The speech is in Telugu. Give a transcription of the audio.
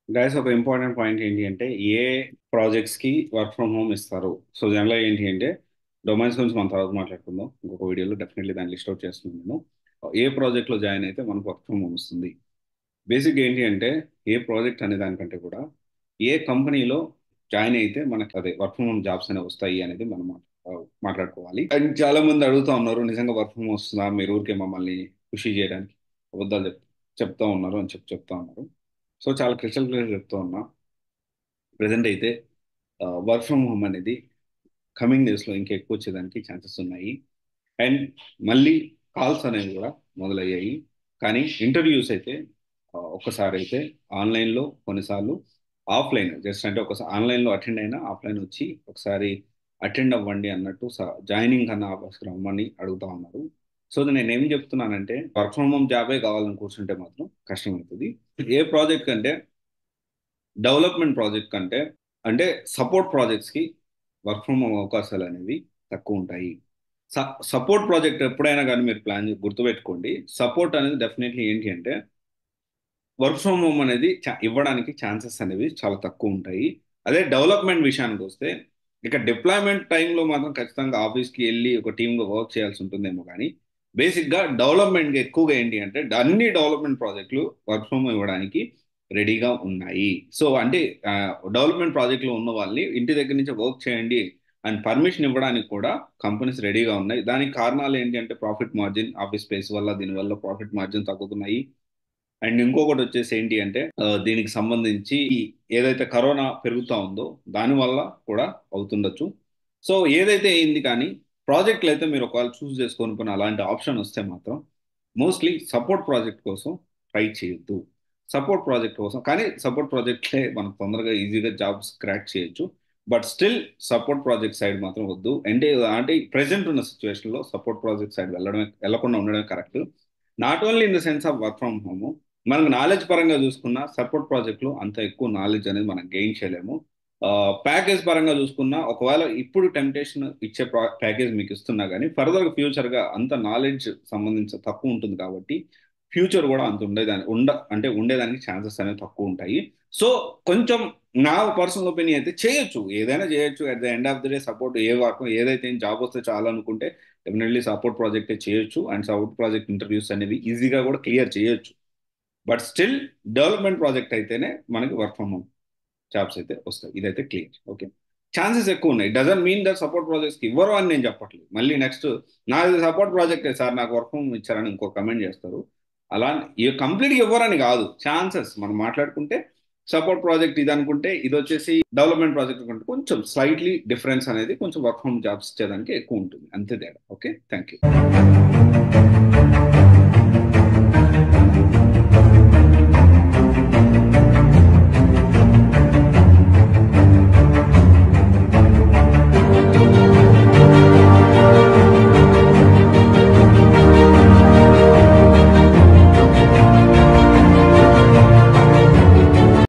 గైస్ ఒక ఇంపార్టెంట్ పాయింట్ ఏంటి అంటే ఏ ప్రాజెక్ట్స్ కి వర్క్ ఫ్రమ్ హోమ్ ఇస్తారు సో జనరల్ ఏంటి అంటే డొమైన్స్ గురించి మనం తర్వాత మాట్లాడుకుందాం ఇంకొక వీడియోలో డెఫినెట్లీ దాన్ని లిస్ట్ అవుట్ చేస్తున్నాను నేను ఏ ప్రాజెక్ట్ లో జాయిన్ అయితే మనకు వర్క్ ఫ్రమ్ హోమ్ ఇస్తుంది బేసిక్ ఏంటి అంటే ఏ ప్రాజెక్ట్ అనే దానికంటే కూడా ఏ కంపెనీలో జాయిన్ అయితే మనకు అదే వర్క్ ఫ్రమ్ హోమ్ జాబ్స్ అనేవి వస్తాయి అనేది మనం మాట్లా- మాట్లాడుకోవాలి అండ్ చాలా మంది అడుగుతా ఉన్నారు నిజంగా వర్క్ ఫ్రమ్ హోమ్ వస్తుందా మీరు ఊరికే మమ్మల్ని ఖుషి చేయడానికి అబద్ధాలు చెప్ చెప్తా ఉన్నారు అని చెప్పి చెప్తా ఉన్నారు సో చాలా క్రిస్టల్ క్లియర్ చెప్తా ఉన్నా ప్రజెంట్ అయితే వర్క్ ఫ్రమ్ హోమ్ అనేది కమింగ్ డేస్లో ఇంకా ఎక్కువ వచ్చేదానికి ఛాన్సెస్ ఉన్నాయి అండ్ మళ్ళీ కాల్స్ అనేవి కూడా మొదలయ్యాయి కానీ ఇంటర్వ్యూస్ అయితే ఆ, ఒక్కసారి అయితే ఆన్లైన్లో కొన్నిసార్లు ఆఫ్లైన్ జస్ట్ అంటే ఒకసారి ఆన్లైన్లో అటెండ్ అయినా ఆఫ్లైన్ వచ్చి ఒకసారి అటెండ్ అవ్వండి అన్నట్టు జాయినింగ్ కన్నా ఆఫర్స్ రమ్మని అడుగుతా ఉన్నారు సో నేను ఏం చెప్తున్నానంటే వర్క్ ఫ్రమ్ హోమ్ జాబే కావాలని కూర్చుంటే మాత్రం కష్టమవుతుంది ఏ ప్రాజెక్ట్ కంటే డెవలప్మెంట్ ప్రాజెక్ట్ కంటే అంటే సపోర్ట్ ప్రాజెక్ట్స్కి వర్క్ ఫ్రమ్ హోమ్ అవకాశాలు అనేవి తక్కువ ఉంటాయి సపోర్ట్ ప్రాజెక్ట్ ఎప్పుడైనా కానీ మీరు ప్లాన్ గుర్తుపెట్టుకోండి సపోర్ట్ అనేది డెఫినెట్లీ ఏంటి అంటే వర్క్ ఫ్రమ్ హోమ్ అనేది చా- ఇవ్వడానికి ఛాన్సెస్ అనేవి చాలా తక్కువ ఉంటాయి అదే డెవలప్మెంట్ విషయానికి వస్తే ఇక డిప్లాయ్మెంట్ టైంలో మాత్రం ఖచ్చితంగా ఆఫీస్కి వెళ్ళి ఒక టీమ్గా వర్క్ చేయాల్సి ఉంటుందేమో కానీ బేసిక్గా డెవలప్మెంట్ ఎక్కువగా ఏంటి అంటే అన్ని డెవలప్మెంట్ ప్రాజెక్టులు వర్క్ ఫ్రమ్ ఇవ్వడానికి రెడీగా ఉన్నాయి సో అంటే డెవలప్మెంట్ ప్రాజెక్టులో ఉన్న వాళ్ళని ఇంటి దగ్గర నుంచి వర్క్ చేయండి అండ్ పర్మిషన్ ఇవ్వడానికి కూడా కంపెనీస్ రెడీగా ఉన్నాయి దానికి కారణాలు ఏంటి అంటే ప్రాఫిట్ మార్జిన్ ఆఫీస్ స్పేస్ వల్ల దీనివల్ల ప్రాఫిట్ మార్జిన్ తగ్గుతున్నాయి అండ్ ఇంకొకటి వచ్చేసి ఏంటి అంటే ఆ, దీనికి సంబంధించి ఈ ఏదైతే కరోనా పెరుగుతా ఉందో దానివల్ల కూడా అవుతుండొచ్చు సో ఏదైతే అయింది కానీ ప్రాజెక్టులు అయితే మీరు ఒకవేళ చూస్ చేసుకొని పోయిన అలాంటి ఆప్షన్ వస్తే మాత్రం మోస్ట్లీ సపోర్ట్ ప్రాజెక్ట్ కోసం ట్రై చేయొద్దు సపోర్ట్ ప్రాజెక్ట్ కోసం కానీ సపోర్ట్ ప్రాజెక్ట్లే మనం తొందరగా ఈజీగా జాబ్స్ క్రాక్ చేయొచ్చు but still support project side మాత్రం వద్దు అంటే అంటే ప్రెసెంట్ ఉన్న సిచ్యువేషన్లో సపోర్ట్ ప్రాజెక్ట్ సైడ్ వెళ్ళడమే వెళ్ళకుండా ఉండడమే correct not only in the sense of work from home మనకు నాలెడ్జ్ పరంగా చూసుకున్నా సపోర్ట్ ప్రాజెక్టులు అంత ఎక్కువ నాలెడ్జ్ అనేది మనం గెయిన్ చేయలేము ప్యాకేజ్ పరంగా చూసుకున్నా ఒకవేళ ఇప్పుడు టెంప్టేషన్ ఇచ్చే ప్యాకేజ్ మీకు ఇస్తున్నా కానీ ఫర్దర్ ఫ్యూచర్గా అంత నాలెడ్జ్ సంబంధించి తక్కువ ఉంటుంది కాబట్టి ఫ్యూచర్ కూడా అంత ఉండేదాని ఉండ అంటే ఉండేదానికి ఛాన్సెస్ అనేవి తక్కువ ఉంటాయి సో కొంచెం నా పర్సనల్ ఒపీనియన్ అయితే చేయొచ్చు ఏదైనా చేయొచ్చు at the end of the day support ఏ వర్క్ ఏదైతే జాబ్ వస్తే చాలా అనుకుంటే డెఫినెట్లీ సపోర్ట్ ప్రాజెక్టే చేయొచ్చు అండ్ సపోర్ట్ ప్రాజెక్ట్ ఇంటర్వ్యూస్ అనేవి ఈజీగా కూడా క్లియర్ చేయొచ్చు బట్ స్టిల్ డెవలప్మెంట్ ప్రాజెక్ట్ అయితేనే మనకి వర్క్ ఫ్రమ్ హోమ్ జాబ్స్ అయితే వస్తాయి ఇదైతే క్లియర్ ఓకే ఛాన్సెస్ ఎక్కువ ఉన్నాయి డజన్ మీన్ దట్ సపోర్ట్ ప్రాజెక్ట్స్కి ఇవ్వరు అని నేను చెప్పట్లేదు మళ్ళీ నెక్స్ట్ నాది సపోర్ట్ ప్రాజెక్టే సార్ నాకు వర్క్ ఫ్రమ్ ఇచ్చారని ఇంకో కమెంట్ చేస్తారు అలా కంప్లీట్గా ఇవ్వరని కాదు ఛాన్సెస్ మనం మాట్లాడుకుంటే సపోర్ట్ ప్రాజెక్ట్ ఇది అనుకుంటే ఇది వచ్చేసి డెవలప్మెంట్ ప్రాజెక్ట్ అనుకుంటే కొంచెం స్లైట్లీ డిఫరెన్స్ అనేది కొంచెం వర్క్ ఫ్రమ్ జాబ్స్ ఇచ్చేదానికి ఎక్కువ ఉంటుంది అంతే తేడా ఓకే థ్యాంక్ యూ